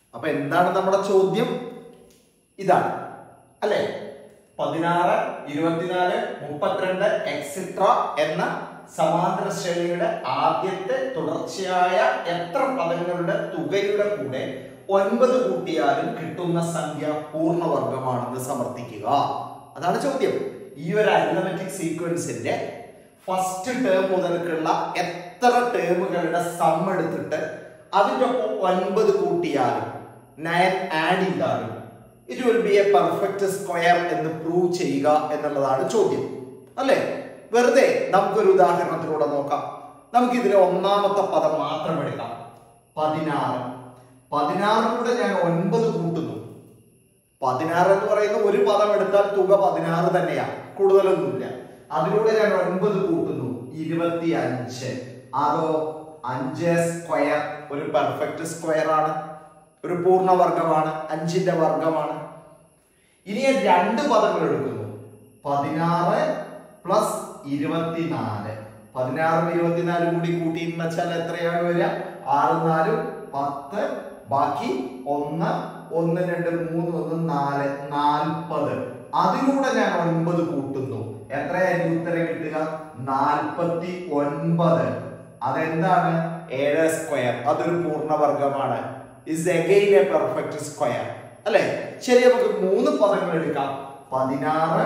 അപ്പൊ എന്താണ് നമ്മുടെ ചോദ്യം ഇതാണ് അല്ലെ പതിനാറ് ഇരുപത്തിനാല് മുപ്പത്തിരണ്ട് എക്സിട്ര എന്ന സമാന്തര ശ്രേണിയുടെ ആദ്യത്തെ തുടർച്ചയായ എത്ര പദങ്ങളുടെ തുകയുടെ കൂടെ ഒൻപത് കൂട്ടിയാലും കിട്ടുന്ന സംഖ്യ പൂർണ്ണവർഗമാണെന്ന് സമർത്ഥിക്കുക അതാണ് ചോദ്യം ഈ ഒരു അരിതമെറ്റിക് സീക്വൻസിന്റെ ഫസ്റ്റ് ടേം മുതൽക്കുള്ള എത്ര ടേമുകളുടെ സം എടുത്തിട്ട് അതിന്റെ ഒപ്പം ഒൻപത് കൂട്ടിയാലും നയൻ ആഡ് ചെയ്താലും it will be a perfect square എന്ന് പ്രൂവ് ചെയ്യുക എന്നുള്ളതാണ് ചോദ്യം അല്ലേ വെറുതെ നമുക്കൊരു ഉദാഹരണത്തിലൂടെ നോക്കാം നമുക്ക് ഇതിലെ ഒന്നാമത്തെ പദം മാത്രം എടുക്കാം പതിനാറ് പതിനാറിലൂടെ ഞാൻ ഒൻപത് കൂട്ടുന്നു പതിനാറ് എന്ന് പറയുന്ന ഒരു പദം എടുത്താൽ തുക പതിനാറ് തന്നെയാണ് കൂടുതലൊന്നുമില്ല അതിലൂടെ ഞാൻ ഒൻപത് കൂട്ടുന്നു ഇരുപത്തി അഞ്ച് അതോ അഞ്ച് സ്ക്വയർ ഒരു പെർഫെക്റ്റ് സ്ക്വയർ ആണ് ഒരു പൂർണ്ണവർഗമാണ് അഞ്ചിന്റെ വർഗമാണ് ഇനി ഞാൻ രണ്ട് പദങ്ങൾ എടുക്കുന്നു പതിനാറ് പ്ലസ് ഇരുപത്തിനാല് പതിനാറും ഇരുപത്തിനാലും കൂടി കൂട്ടി എന്ന് വെച്ചാൽ എത്രയാണ് വരിക ആറ് നാലും പത്ത് ബാക്കി ഒന്ന് ഒന്ന് രണ്ട് മൂന്ന് ഒന്ന് നാല് നാൽപ്പത് അതിലൂടെ ഞാൻ ഒൻപത് കൂട്ടുന്നു എത്രയായിരിക്കും ഉത്തരം കിട്ടുക നാൽപ്പത്തി ഒൻപത് അതെന്താണ് ഏഴ് സ്ക്വയർ അതൊരു പൂർണ്ണവർഗമാണ് is again a perfect square അല്ലെ ശരി നമുക്ക് മൂന്ന് പദങ്ങൾ എടുക്കാം പതിനാറ്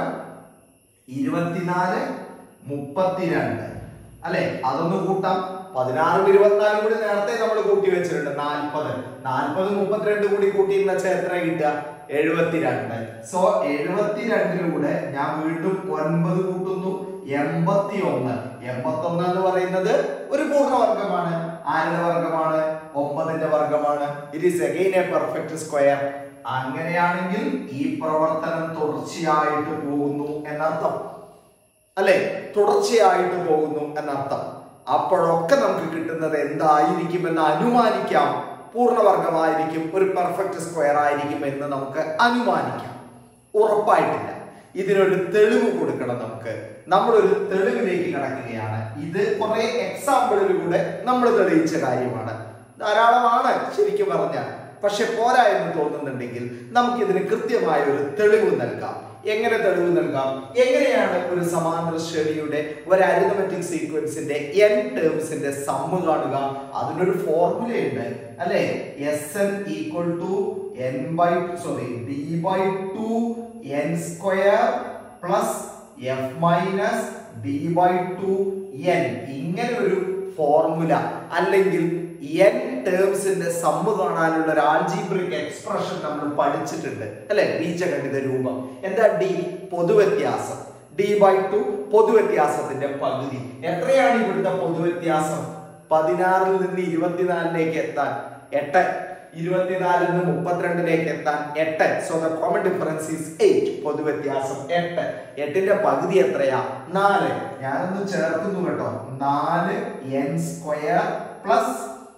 ഇരുപത്തിനാല് മുപ്പത്തിരണ്ട് അല്ലെ അതൊന്ന് കൂട്ടാം പതിനാറും ഇരുപത്തിനാലും കൂടി നേരത്തെ നമ്മൾ കൂട്ടി വെച്ചിട്ടുണ്ട് നാൽപ്പത് നാൽപ്പത് മുപ്പത്തിരണ്ട് കൂടി കൂട്ടി എന്ന് വെച്ചാൽ എത്ര കിട്ടുക എഴുപത്തിരണ്ട് സോ എഴുപത്തിരണ്ടിലൂടെ ഞാൻ വീണ്ടും ഒൻപത് കൂട്ടുന്നു എൺപത്തി ഒന്ന് എൺപത്തി ഒന്ന് എന്ന് പറയുന്നത് ഒരു പൂർണ്ണവർഗമാണ് ആരുടെ വർഗമാണ് ഒമ്പതിന്റെ വർഗമാണ് it is again a perfect square അങ്ങനെയാണെങ്കിൽ ഈ പ്രവർത്തനം തുടർച്ചയായിട്ട് പോകുന്നു എന്നർത്ഥം അല്ലെ തുടർച്ചയായിട്ട് പോകുന്നു എന്നർത്ഥം അപ്പോഴൊക്കെ നമുക്ക് കിട്ടുന്നത് എന്തായിരിക്കും എന്ന് അനുമാനിക്കാം പൂർണ്ണവർഗമായിരിക്കും ഒരു പെർഫെക്റ്റ് സ്ക്വയർ ആയിരിക്കും എന്ന് നമുക്ക് അനുമാനിക്കാം ഉറപ്പായിട്ടില്ല ഇതിനൊരു തെളിവ് കൊടുക്കണം നമുക്ക് നമ്മളൊരു തെളിവിലേക്ക് കടക്കുകയാണ് ഇത് കുറെ എക്സാമ്പിളിലൂടെ നമ്മൾ തെളിയിച്ച കാര്യമാണ് ധാരാളമാണ് ശരിക്കും പറഞ്ഞാൽ പക്ഷെ പോരാ എന്ന് തോന്നുന്നുണ്ടെങ്കിൽ നമുക്കിതിന് കൃത്യമായ ഒരു തെളിവ് നൽകാം എങ്ങനെ തെളിവ് നൽകാം എങ്ങനെയാണ് ഒരു സമാന്തര ശ്രേണിയുടെ ഒരു അരിതമെറ്റിക് സീക്വൻസിന്റെ എൻ ടേംസിന്റെ സമ്മ് കാണുക അതിനൊരു ഫോർമുലയുണ്ട് അല്ലെ S n equal to n by sorry d by two n square plus f minus d by two n ഇങ്ങനെ ഒരു ഫോർമുല അല്ലെങ്കിൽ എൻ ടേംസിന്റെ സമ്മ് കാണാനുള്ള ഒരു ആൾജീബ്രിക് എക്സ്പ്രഷൻ നമ്മൾ പഠിച്ചിട്ടുണ്ട് അല്ലെ ബീജഗണിത രൂപം എന്താ ഡി പൊതുവ്യത്യാസം ഡി ബൈ ടു പൊതുവ്യത്യാസത്തിന്റെ പകുതി എത്രയാണ് ഇവിടുത്തെ പൊതുവ്യത്യാസം പതിനാറിൽ നിന്ന് ഇരുപത്തിനാലിലേക്ക് എത്താൻ എട്ട് ഇരുപത്തിനാലിൽ നിന്ന് മുപ്പത്തിരണ്ടിലേക്ക് എത്താൻ എട്ട് so the common difference is eight പൊതുവ്യത്യാസം എട്ട് എട്ടിന്റെ പകുതി എത്രയാ നാല് ഞാനൊന്ന് ചേർക്കുന്നു കേട്ടോ നാല് n square plus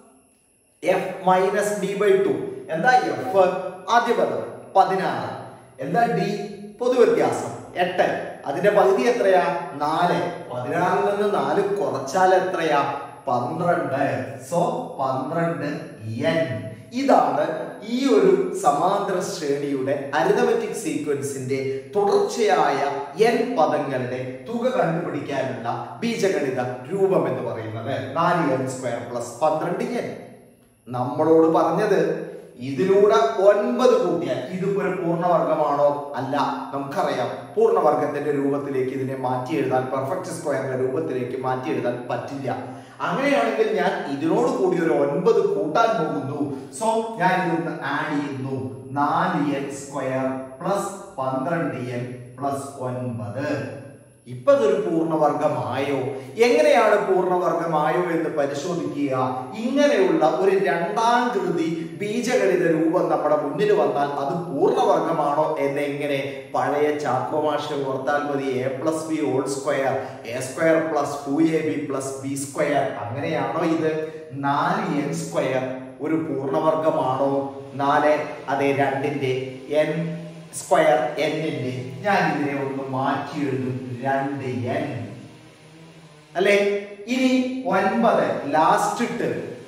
f minus d by two എന്താ എഫ് ആദ്യ പദം പതിനാറ് എന്താ ഡി പൊതുവ്യത്യാസം എട്ട് അതിന്റെ പകുതി എത്രയാ നാല് പതിനാറിൽ നിന്ന് നാല് കുറച്ചാൽ എത്രയാ പന്ത്രണ്ട് സോ പന്ത്രണ്ട് എൻ ഇതാണ് ഈ ഒരു സമാന്തര ശ്രേണിയുടെ അരിതമെറ്റിക് സീക്വൻസിന്റെ തുടർച്ചയായ എൻ പദങ്ങളുടെ തുക കണ്ടുപിടിക്കാനുള്ള ബീജഗണിത രൂപം എന്ന് പറയുന്നത് നാല് എൻ സ്ക്വയർ പ്ലസ് പന്ത്രണ്ട് എൻ നമ്മളോട് പറഞ്ഞത് ഇതിലൂടെ ഒൻപത് കൂട്ടിയാൽ ഇതിപ്പോ ഒരു പൂർണ്ണവർഗമാണോ അല്ല നമുക്കറിയാം പൂർണ്ണവർഗത്തിന്റെ രൂപത്തിലേക്ക് ഇതിനെ മാറ്റി എഴുതാൻ പെർഫെക്റ്റ് സ്ക്വയറിന്റെ രൂപത്തിലേക്ക് മാറ്റി എഴുതാൻ പറ്റില്ല അങ്ങനെയാണെങ്കിൽ ഞാൻ ഇതിനോട് കൂടി ഒരു ഒൻപത് കൂട്ടാൻ പോകുന്നു സോ ഞാൻ ഇതൊന്ന് ആഡ് ചെയ്യുന്നു നാല് എൻ സ്ക്വയർ പ്ലസ് പന്ത്രണ്ട് എൻ പ്ലസ് ഒൻപത് ഇപ്പൊ ഇതൊരു പൂർണ്ണവർഗമായോ എങ്ങനെയാണ് പൂർണ്ണവർഗമായോ എന്ന് പരിശോധിക്കുക ഇങ്ങനെയുള്ള ഒരു രണ്ടാം കൃതി ബീജഗണിത രൂപം നമ്മുടെ മുന്നിൽ വന്നാൽ അത് പൂർണ്ണവർഗമാണോ എന്ന് എങ്ങനെ പഴയ ചാക്കോമാഷ ഓർത്താൽ മതി a plus b whole square a square plus two a b plus b square അങ്ങനെയാണോ ഇത് നാല് എൻ സ്ക്വയർ ഒരു പൂർണ്ണവർഗമാണോ നാല് അതെ രണ്ടിന്റെ എൻ സ്ക്വയർ എന്നിന്റെ ഞാൻ ഇതിനെ ഒന്ന് മാറ്റി എഴുതും രണ്ട് എൻ അല്ലെ ഇനി ഒൻപത് ലാസ്റ്റ് ടേം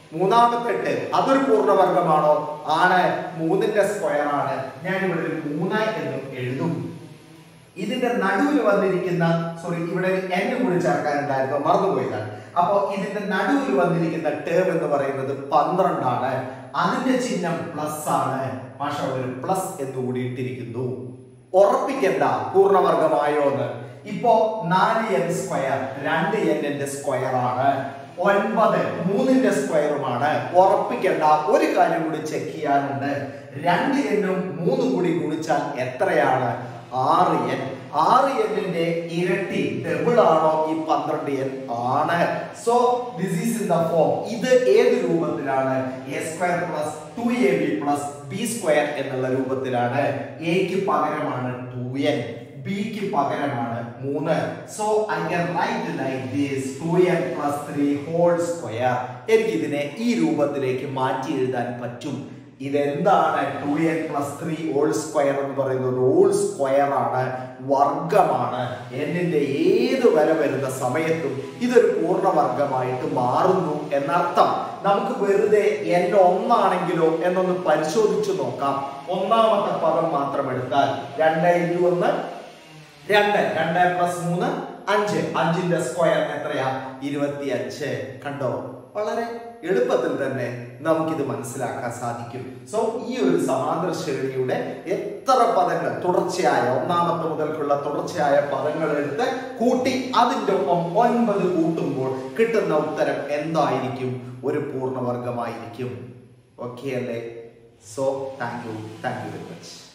മൂന്നാമത്തെ ടേം അതൊരു പൂർണ്ണവർഗമാണോ ആണ് മൂന്നിന്റെ സ്ക്വയർ ആണ് ഞാൻ ഇവിടെ ഒരു മൂന്ന് എന്നും എഴുതും ഇതിന്റെ നടുവിൽ വന്നിരിക്കുന്ന സോറി ഇവിടെ ഒരു n കൂടി ചേർക്കാനുണ്ടായിരുന്നു മറന്നുപോയതാണ് അപ്പോ ഇതിന്റെ നടുവിൽ വന്നിരിക്കുന്ന ടേം എന്ന് പറയുന്നത് പന്ത്രണ്ടാണ് അതിന്റെ ചിഹ്നം പ്ലസ് ആണ് പക്ഷെ അവിടെ ഒരു പ്ലസ് എന്ന് കൂടി ഇട്ടിരിക്കുന്നു ഉറപ്പിക്കണ്ട പൂർണ്ണവർഗമായോ എന്ന് ഇപ്പോ നാല് എൻ സ്ക്വയർ രണ്ട് എന്നിന്റെ സ്ക്വയർ ആണ് ഒൻപത് മൂന്നിന്റെ സ്ക്വയറുമാണ് ഉറപ്പിക്കേണ്ട ഒരു കാര്യം കൂടി ചെക്ക് ചെയ്യാനുണ്ട് രണ്ട് എന്നും മൂന്നും കൂടി ഗുണിച്ചാൽ എത്രയാണ് ആറ് എൻ ആറ് എന്നിന്റെ ഇരട്ടി ഡബിൾ ആണോ ഈ പന്ത്രണ്ട് എൻ ആണ് so this is in the form ഇത് ഏത് രൂപത്തിലാണ് a square plus two a b plus b square എന്നുള്ള രൂപത്തിലാണ് എക്ക് പകരമാണ് ടു എൻ ബിക്ക് പകരമാണ് മൂന്ന് so I can write like this two n plus three whole square എനിക്ക് ഇതിനെ ഈ രൂപത്തിലേക്ക് മാറ്റി എഴുതാൻ പറ്റും ഇതെന്താണ് two n plus three whole square എന്ന് പറയുന്നത് ഹോൾ സ്ക്വയർ ആണ് വർഗമാണ് എന്നിന്റെ ഏത് വില വരുന്ന സമയത്തും ഇതൊരു പൂർണ്ണവർഗമായിട്ട് മാറുന്നു എന്നർത്ഥം നമുക്ക് വെറുതെ എൻ ഒന്നാണെങ്കിലോ എന്നൊന്ന് പരിശോധിച്ചു നോക്കാം ഒന്നാമത്തെ പദം മാത്രം എടുത്താൽ രണ്ട് ഇൻറ്റു ഒന്ന് രണ്ട് രണ്ട് പ്ലസ് മൂന്ന് അഞ്ച് അഞ്ചിന്റെ സ്ക്വയർ എത്രയാ ഇരുപത്തി അഞ്ച് കണ്ടോ വളരെ എളുപ്പത്തിൽ തന്നെ നമുക്കിത് മനസ്സിലാക്കാൻ സാധിക്കും സോ ഈ ഒരു സമാന്തര ശ്രേണിയുടെ എത്ര പദങ്ങൾ തുടർച്ചയായ ഒന്നാമത്തെ മുതൽക്കുള്ള തുടർച്ചയായ പദങ്ങൾ എടുത്ത് കൂട്ടി അതിൻ്റെ ഒപ്പം ഒൻപത് കൂട്ടുമ്പോൾ കിട്ടുന്ന ഉത്തരം എന്തായിരിക്കും ഒരു പൂർണ്ണവർഗമായിരിക്കും ഓക്കെ അല്ലേ so thank you thank you very much